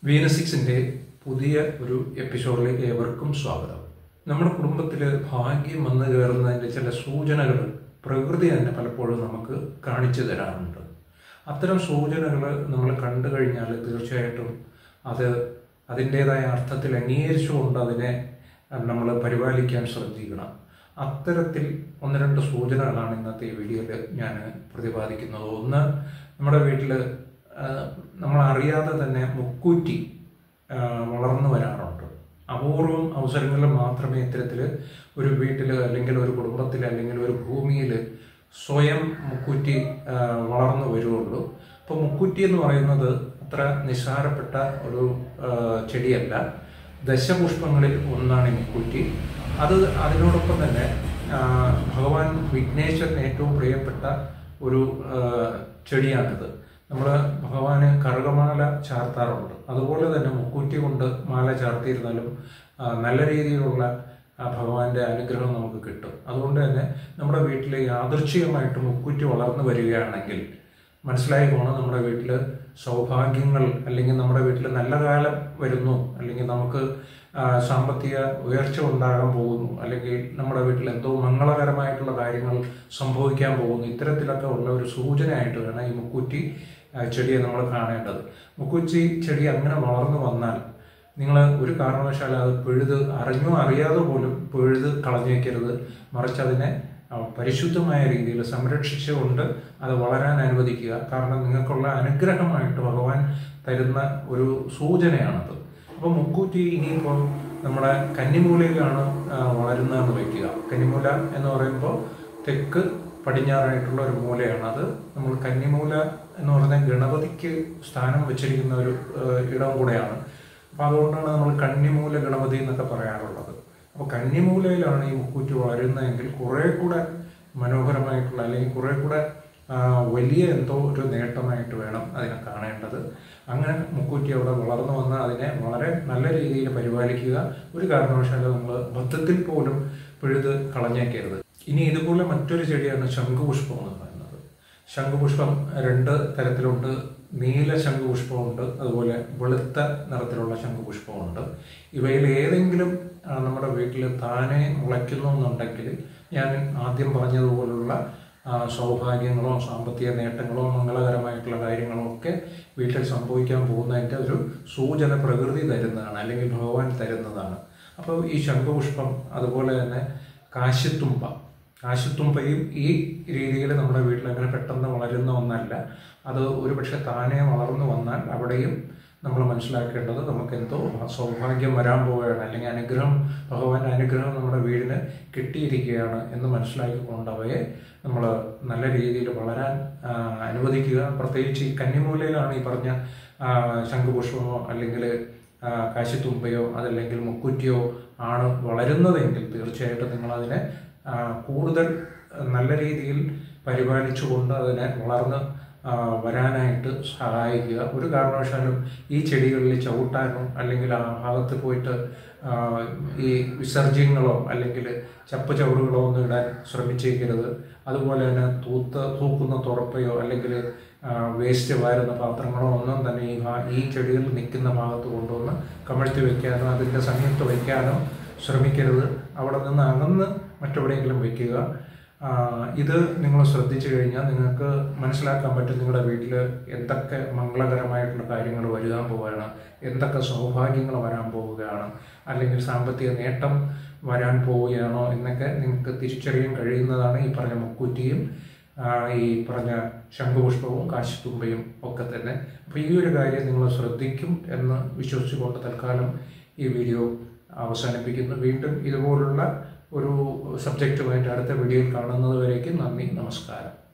വീനസിക്സിന്റെ പുതിയ ഒരു എപ്പിസോഡിലേക്ക് ഏവർക്കും സ്വാഗതം നമ്മുടെ കുടുംബത്തിൽ ഭാഗ്യം വന്നു കയറുന്നതിന്റെ ചില സൂചനകൾ പ്രകൃതി തന്നെ പലപ്പോഴും നമുക്ക് കാണിച്ചു തരാറുണ്ട് അത്തരം സൂചനകൾ നമ്മൾ കണ്ടു കഴിഞ്ഞാൽ തീർച്ചയായിട്ടും അത് അതിൻ്റെതായ അർത്ഥത്തിൽ അംഗീകരിച്ചുകൊണ്ട് അതിനെ നമ്മൾ പരിപാലിക്കാൻ ശ്രദ്ധിക്കണം അത്തരത്തിൽ ഒന്ന് രണ്ട് സൂചനകളാണ് ഇന്നത്തെ ഈ വീഡിയോയിൽ ഞാൻ പ്രതിപാദിക്കുന്നത് ഒന്ന് നമ്മുടെ വീട്ടിൽ നമ്മൾ അറിയാതെ തന്നെ മുക്കൂറ്റി ആ, വളർന്നു വരാറുണ്ട് അപൂർവം അവസരങ്ങളിൽ മാത്രമേ ഇത്തരത്തിൽ ഒരു വീട്ടിൽ അല്ലെങ്കിൽ ഒരു കുടുംബത്തിൽ അല്ലെങ്കിൽ ഒരു ഭൂമിയിൽ സ്വയം മുക്കൂറ്റി ആ, വളർന്നു വരുള്ളൂ അപ്പോൾ മുക്കൂറ്റി എന്ന് പറയുന്നത് അത്ര നിസ്സാരപ്പെട്ട ഒരു ആ, ചെടിയല്ല ദശപുഷ്പങ്ങളിൽ ഒന്നാണ് ഈ മുക്കൂറ്റി അത് അതിനോടൊപ്പം തന്നെ ആ, ഭഗവാൻ വിഘ്നേശ്വരന് ഏറ്റവും പ്രിയപ്പെട്ട ഒരു ആ, ചെടിയാണിത് നമ്മൾ ഭഗവാന് കറുകമാല ചാർത്താറുണ്ട് അതുപോലെ തന്നെ മുക്കൂറ്റി കൊണ്ട് മാല ചാർത്തിയിരുന്നാലും ആ, നല്ല രീതിയിലുള്ള ആ, ഭഗവാന്റെ അനുഗ്രഹം നമുക്ക് കിട്ടും അതുകൊണ്ട് തന്നെ നമ്മുടെ വീട്ടിൽ യാദൃച്ഛികമായിട്ട് മുക്കൂറ്റി വളർന്നു വരികയാണെങ്കിൽ മനസ്സിലായി പോകണം നമ്മുടെ വീട്ടിൽ സൗഭാഗ്യങ്ങൾ അല്ലെങ്കിൽ നമ്മുടെ വീട്ടിൽ നല്ല കാലം വരുന്നു അല്ലെങ്കിൽ നമുക്ക് ആ, സാമ്പത്തിക ഉയർച്ച ഉണ്ടാകാൻ പോകുന്നു അല്ലെങ്കിൽ നമ്മുടെ വീട്ടിൽ എന്തോ മംഗളകരമായിട്ടുള്ള കാര്യങ്ങൾ സംഭവിക്കാൻ പോകുന്നു ഇത്തരത്തിലൊക്കെ ഉള്ള ഒരു സൂചനയായിട്ട് വേണം ഈ മുക്കൂറ്റി ആ, ചെടിയെ നമ്മൾ കാണേണ്ടത് മുക്കൂറ്റി ചെടി അങ്ങനെ വളർന്നു വന്നാൽ നിങ്ങൾ ഒരു കാരണവശാലും അത് പിഴുത് അറിഞ്ഞോ അറിയാതെ പോലും പിഴുത് കളഞ്ഞേക്കരുത് മറിച്ച് അതിനെ ആ, പരിശുദ്ധമായ രീതിയിൽ സംരക്ഷിച്ചുകൊണ്ട് അത് വളരാൻ അനുവദിക്കുക കാരണം നിങ്ങൾക്കുള്ള അനുഗ്രഹമായിട്ട് ഭഗവാൻ തരുന്ന ഒരു സൂചനയാണത് അപ്പോൾ മുക്കൂറ്റി ഇനിയിപ്പോൾ നമ്മുടെ കന്നിമൂലയിലാണ് ആ, വളരുന്നതെന്ന് വയ്ക്കുക കന്നിമൂല എന്ന് പറയുമ്പോൾ തെക്ക് പടിഞ്ഞാറായിട്ടുള്ള ഒരു മൂലയാണ് അത് നമ്മൾ കന്നിമൂല എന്ന് പറയുന്ന ഗണപതിക്ക് സ്ഥാനം വെച്ചിരിക്കുന്ന ഒരു ആ, ഇടം കൂടെയാണ് അപ്പം അതുകൊണ്ടാണ് നമ്മൾ കന്നിമൂല ഗണപതി എന്നൊക്കെ പറയാറുള്ളത് അപ്പോൾ കന്നിമൂലയിലാണ് ഈ മുക്കൂറ്റി വളരുന്നതെങ്കിൽ കുറേ കൂടെ മനോഹരമായിട്ടുള്ള അല്ലെങ്കിൽ കുറേ കൂടെ ആ, വലിയ എന്തോ ഒരു നേട്ടമായിട്ട് വേണം അതിനെ കാണേണ്ടത് അങ്ങനെ മുക്കൂറ്റി അവിടെ വളർന്നു വന്ന് അതിനെ വളരെ നല്ല രീതിയിൽ പരിപാലിക്കുക ഒരു കാരണവശാലും നമ്മൾ ബദ്ധത്തിൽ പോലും പിഴുത് കളഞ്ഞേക്കരുത് ഇനി ഇതുപോലെ മറ്റൊരു ചെടിയാണ് ശംഖുപുഷ്പം എന്ന് പറയുന്നത് ശംഖുപുഷ്പം രണ്ട് തരത്തിലുണ്ട് നീല ശംഖുപുഷ്പമുണ്ട് അതുപോലെ വെളുത്ത നിറത്തിലുള്ള ശംഖുപുഷ്പമുണ്ട് ഇവയിൽ ഏതെങ്കിലും ആ, നമ്മുടെ വീട്ടിൽ താനെ മുളയ്ക്കുന്നു എന്നുണ്ടെങ്കിൽ ഞാൻ ആദ്യം പറഞ്ഞതുപോലുള്ള ആ, സൗഭാഗ്യങ്ങളോ സാമ്പത്തിക നേട്ടങ്ങളോ മംഗളകരമായിട്ടുള്ള കാര്യങ്ങളോ ഒക്കെ വീട്ടിൽ സംഭവിക്കാൻ പോകുന്നതിൻ്റെ ഒരു സൂചന പ്രകൃതി തരുന്നതാണ് അല്ലെങ്കിൽ ഭഗവാൻ തരുന്നതാണ് അപ്പോൾ ഈ ശംഖുപുഷ്പം അതുപോലെ തന്നെ കാശിത്തുമ്പ കാശിത്തുമ്പയും ഈ രീതിയിൽ നമ്മുടെ വീട്ടിൽ അങ്ങനെ പെട്ടെന്ന് വളരുന്ന ഒന്നല്ല അത് ഒരുപക്ഷെ താനെ വളർന്നു വന്നാൽ അവിടെയും നമ്മൾ മനസ്സിലാക്കേണ്ടത് നമുക്ക് എന്തോ സൗഭാഗ്യം വരാൻ പോവുകയാണ് അല്ലെങ്കിൽ അനുഗ്രഹം ഭഗവാന്റെ അനുഗ്രഹം നമ്മുടെ വീടിന് കിട്ടിയിരിക്കുകയാണ് എന്ന് മനസ്സിലാക്കിക്കൊണ്ട് അവയെ നമ്മൾ നല്ല രീതിയിൽ വളരാൻ ആ, അനുവദിക്കുക പ്രത്യേകിച്ച് ഈ കന്നിമൂലയിലാണ് ഈ പറഞ്ഞ ആ, ശംഖുപുഷ്പമോ അല്ലെങ്കിൽ ആ, കാശിത്തുമ്പയോ അതല്ലെങ്കിൽ മുക്കുറ്റിയോ ആണ് വളരുന്നതെങ്കിൽ തീർച്ചയായിട്ടും നിങ്ങളതിനെ ആ, കൂടുതൽ നല്ല രീതിയിൽ പരിപാലിച്ചുകൊണ്ട് അതിനെ വളർന്ന് ആ, വരാനായിട്ട് സഹായിക്കുക ഒരു കാരണവശാലും ഈ ചെടികളിൽ ചവിട്ടാനോ അല്ലെങ്കിൽ ആ ഭാഗത്ത് പോയിട്ട് ആ, ഈ വിസർജ്യങ്ങളോ അല്ലെങ്കിൽ ചപ്പ് ചവറുകളോ ഒന്നും ഇടാൻ ശ്രമിച്ചേക്കരുത് അതുപോലെ തന്നെ തൂത്ത് തൂക്കുന്ന തുറപ്പയോ അല്ലെങ്കിൽ വേസ്റ്റ് വാരുന്ന പാത്രങ്ങളോ ഒന്നും തന്നെ ഈ ഭാ- ഈ ചെടികൾ നിൽക്കുന്ന ഭാഗത്ത് കൊണ്ടുവന്ന് കമഴ്ത്തി വെക്കാനോ അതിൻ്റെ സമയത്ത് വയ്ക്കാനോ ശ്രമിക്കരുത് അവിടെ നിന്ന് അകന്ന് മറ്റെവിടെയെങ്കിലും വയ്ക്കുക ആ, ഇത് നിങ്ങൾ ശ്രദ്ധിച്ചു കഴിഞ്ഞാൽ നിങ്ങൾക്ക് മനസ്സിലാക്കാൻ പറ്റും നിങ്ങളുടെ വീട്ടിൽ എന്തൊക്കെ മംഗളകരമായിട്ടുള്ള കാര്യങ്ങൾ വരാൻ പോവുകയാണ് എന്തൊക്കെ സൗഭാഗ്യങ്ങൾ വരാൻ പോവുകയാണ് അല്ലെങ്കിൽ സാമ്പത്തിക നേട്ടം വരാൻ പോവുകയാണോ എന്നൊക്കെ നിങ്ങൾക്ക് തിരിച്ചറിയാൻ കഴിയുന്നതാണ് ഈ പറഞ്ഞ മുക്കൂറ്റിയും ആ, ഈ പറഞ്ഞ ശംഖുപുഷ്പവും കാശിത്തുമ്പയും ഒക്കെ തന്നെ അപ്പോൾ ഈ ഒരു കാര്യം നിങ്ങൾ ശ്രദ്ധിക്കും എന്ന് വിശ്വസിച്ചുകൊണ്ട് തൽക്കാലം ഈ വീഡിയോ അവസാനിപ്പിക്കുന്നു വീണ്ടും ഇതുപോലുള്ള ഒരു സബ്ജക്റ്റുമായിട്ട് അടുത്ത വീഡിയോയിൽ കാണുന്നത് വരേക്കും നന്ദി നമസ്കാരം